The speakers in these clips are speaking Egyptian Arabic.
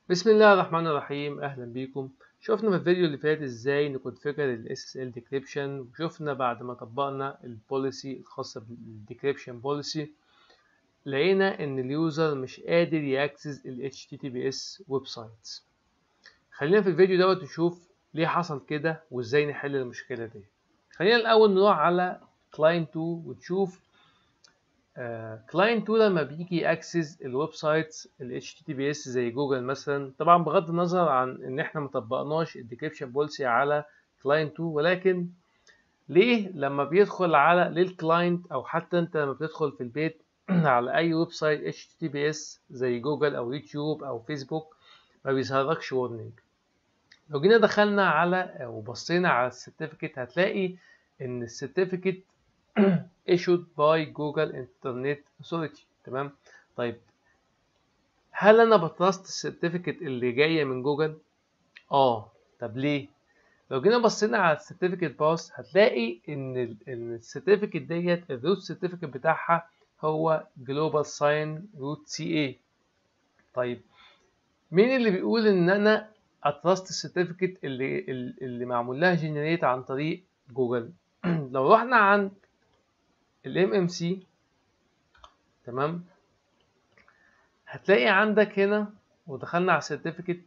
بسم الله الرحمن الرحيم اهلا بيكم شفنا في الفيديو اللي فات ازاي نكونفيجر ال SSL decryption وشفنا بعد ما طبقنا البوليسي الخاصة بالديكريبشن بوليسي لقينا ان اليوزر مش قادر ياكسس ال HTTPS ويب سايتس خلينا في الفيديو دوت نشوف ليه حصل كده وازاي نحل المشكلة دي خلينا الاول نروح على client 2 ونشوف كلاينت 2 لما بيجي ياكسس الويب سايتس ال HTTPS زي جوجل مثلا طبعا بغض النظر عن ان احنا مطبقناش الديكريبشن بوليسي على كلاينت 2 ولكن ليه لما بيدخل على للكلاينت او حتى انت لما بتدخل في البيت على اي ويب سايت HTTPS زي جوجل او يوتيوب او فيسبوك ما بيظهرلكش وورنينج لو جينا دخلنا على وبصينا على السيرتيفيكت هتلاقي ان السيرتيفيكت issued by Google Internet Authority تمام طيب هل انا بتراست السيرتيفيكت اللي جايه من جوجل اه طب ليه لو جينا بصينا على السيرتيفيكت باس هتلاقي ان ال ان السيرتيفيكت ديت الروت سيرتيفيكت بتاعها هو جلوبال ساين روت سي اي طيب مين اللي بيقول ان انا اتراست السيرتيفيكت اللي اللي معمول لها جنريت عن طريق جوجل لو رحنا عند الام ام سي تمام هتلاقي عندك هنا ودخلنا على السيرتيفيكت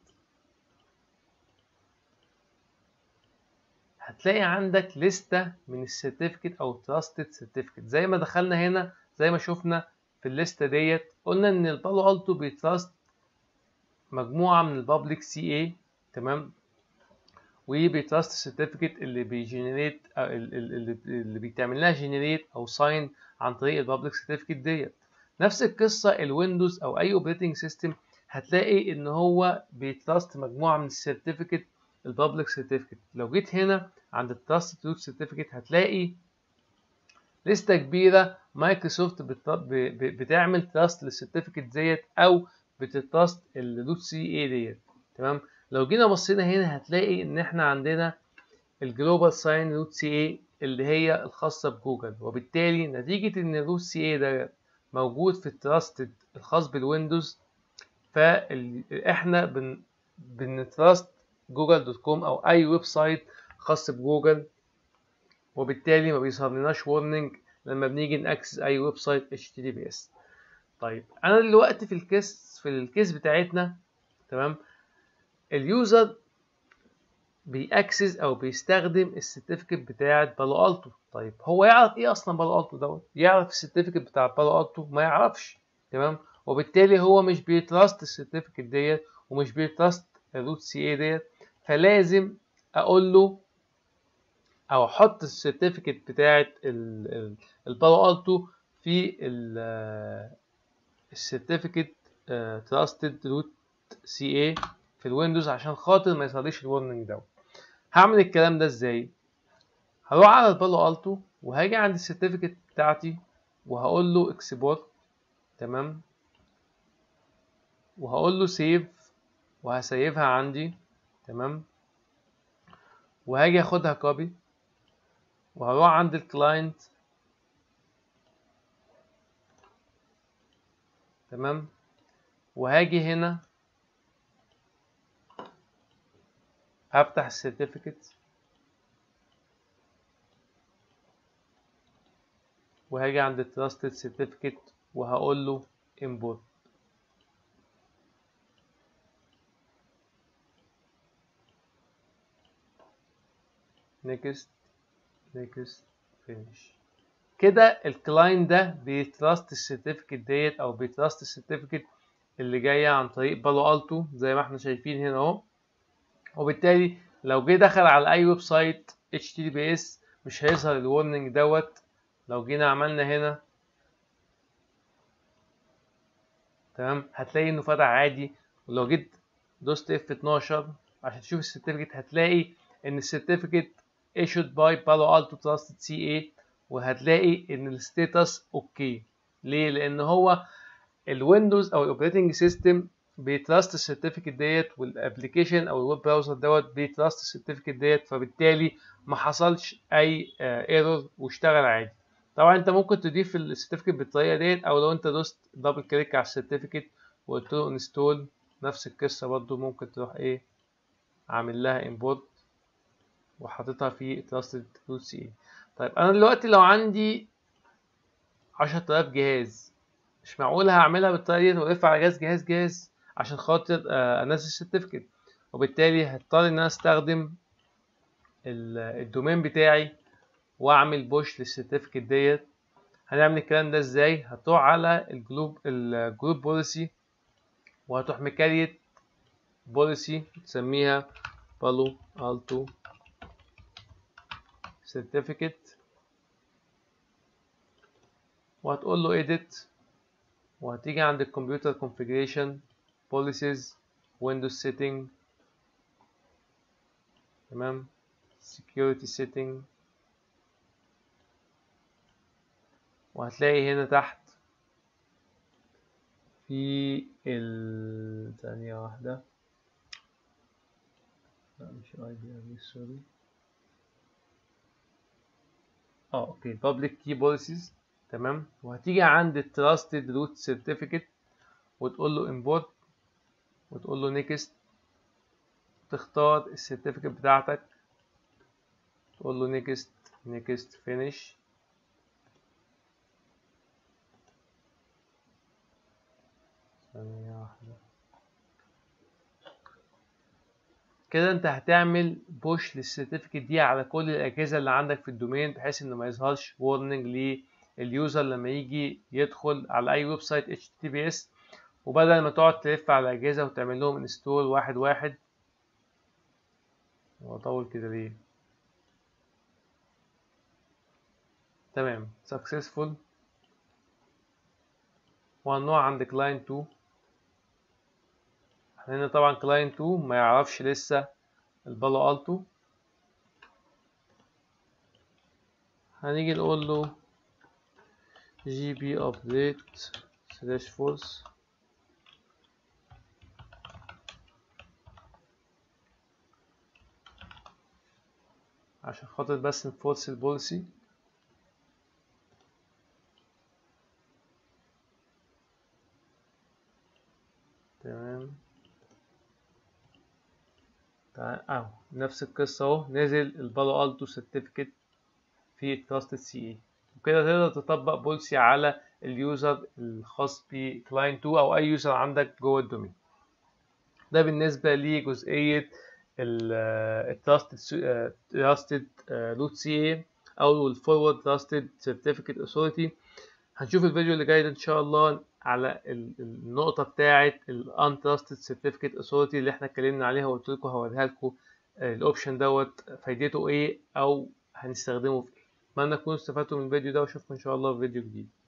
هتلاقي عندك لستة من السيرتيفيكت او تراستد سيرتيفيكت زي ما دخلنا هنا زي ما شفنا في الليستة ديت قلنا ان البالو التو بيتراست مجموعة من البابليك سي اي تمام وبيتراست السيرتيفيكت اللي بيجنريت اللي, اللي بيتعمل لها جنريت او ساين عن طريق البابليك سيرتيفيكت ديت نفس القصه الويندوز او اي اوبريتنج سيستم هتلاقي ان هو بيتراست مجموعه من السيرتيفيكت البابليك سيرتيفيكت لو جيت هنا عند التراست روت سيرتيفيكت هتلاقي لسته كبيره مايكروسوفت بتعمل تراست للسيرتيفيكت ديت او بتتراست الروت سي اي ديت تمام لو جينا بصينا هنا هتلاقي ان احنا عندنا الجلوبال ساين روت سي اي اللي هي الخاصه بجوجل وبالتالي نتيجه ان الروت سي اي ده موجود في التراستد الخاص بالويندوز فاحنا بن بنتراست جوجل دوت كوم او اي ويب سايت خاص بجوجل وبالتالي ما بيظهرلناش وورنينج لما بنيجي ناكسس اي ويب سايت HTTPS طيب انا دلوقتي في الكيس في الكيس بتاعتنا تمام اليوزر بيأكسس او بيستخدم السيرتيفيكت بتاعت بالو التو طيب هو يعرف ايه اصلا بالو التو دوت يعرف السيرتيفيكت بتاع بالو التو ما يعرفش تمام وبالتالي هو مش بيتراست السيرتيفيكت ديت ومش بيتراست الروت سي اي ديت فلازم اقول له او احط السيرتيفيكت بتاعت البالو التو في السيرتيفيكت تراستد روت سي اي في الويندوز عشان خاطر ما يظهرليش الورنينج دوت هعمل الكلام ده ازاي هروح على البالو التو وهاجي عند السيرتيفيكت بتاعتي وهقول له اكسبورت تمام وهقول له سيف وهسيفها عندي تمام وهاجي اخدها كوبي وهروح عند الكلاينت تمام وهاجي هنا هفتح السيرتيفيكت وهاجي عند التراستد سيرتيفيكت وهقول له import next next finish كده الكلاينت ده بيتراست السيرتيفيكت ديت او بيتراست السيرتيفيكت اللي جايه عن طريق بالو التو زي ما احنا شايفين هنا اهو وبالتالي لو جه دخل على اي ويب سايت HTTPS مش هيظهر الورنينج دوت لو جينا عملنا هنا تمام هتلاقي انه فتح عادي ولو جيت دوست F12 عشان تشوف السيرتيفيكت هتلاقي ان السيرتيفيكت issued by Palo Alto Trusted CA وهتلاقي ان الستاتس اوكي ليه لان هو الويندوز او الاوبريتنج سيستم بيتراست السيرتيفيكت ديت والابلكيشن او الويب براوزر دوت بيتراست السيرتيفيكت ديت فبالتالي ما حصلش اي ايرور واشتغل عادي طبعا انت ممكن تضيف السيرتيفيكت بالطريقه ديت او لو انت دوست دبل كليك على السيرتيفيكت وقلت له انستول نفس القصة برضو ممكن تروح ايه عامل لها import وحاططها في trusted root CA طيب انا دلوقتي لو عندي عشرة آلاف جهاز مش معقول هعملها بالطريقة دي والف على جهاز جهاز جهاز عشان خاطر آه انزل السيرتيفيكت وبالتالي هضطر ان انا استخدم الدومين بتاعي واعمل بوش للسيرتيفيكت ديت هنعمل الكلام ده ازاي هتروح على الجروب الجروب بوليسي وهتروح مكريت بوليسي تسميها بالو التو سيرتيفيكت وهتقول له edit وهتيجي عند الكمبيوتر configuration policies windows setting تمام security setting وهتلاقي هنا تحت في ال ثانية واحدة لا مش اي بي ار سوري اه اوكي public key policies تمام وهتيجي عند ال trusted root certificate وتقول له import وتقول له next تختار السيرتيفيكت بتاعتك تقول له next next finish ثانية واحدة كده انت هتعمل بوش للسيرتيفيكت دي على كل الاجهزه اللي عندك في الدومين بحيث ان ما يظهرش وورنينج لليوزر لما يجي يدخل على اي ويب سايت اتش تي بي اس وبدل ما تقعد تلف على الاجهزه وتعمل لهم انستول واحد واحد واطول كده ليه تمام successful وهنروح عند client 2 هنا طبعا client 2 ما يعرفش لسه البالو التو هنيجي نقول له جي بي update slash false عشان خاطر بس نفورس البوليسي تمام اهو نفس القصة اهو نزل البالو التو سيرتيفيكت في التراستد سي اي وكده تقدر تطبق بوليسي على اليوزر الخاص بكلاينت 2 او اي يوزر عندك جوه الدومين ده بالنسبة لجزئية التراستد تراستد روت سي اي او الفورورد تراستد سيرتيفيكت اوثورتي هنشوف الفيديو اللي جاي ده ان شاء الله على النقطة بتاعة ال Untrusted Certificate Authority اللي احنا اتكلمنا عليها وقلت لكم هوريها لكم الاوبشن دوت فايدته ايه او هنستخدمه في ايه اتمنى تكونوا استفدتوا من الفيديو ده واشوفكم ان شاء الله في فيديو جديد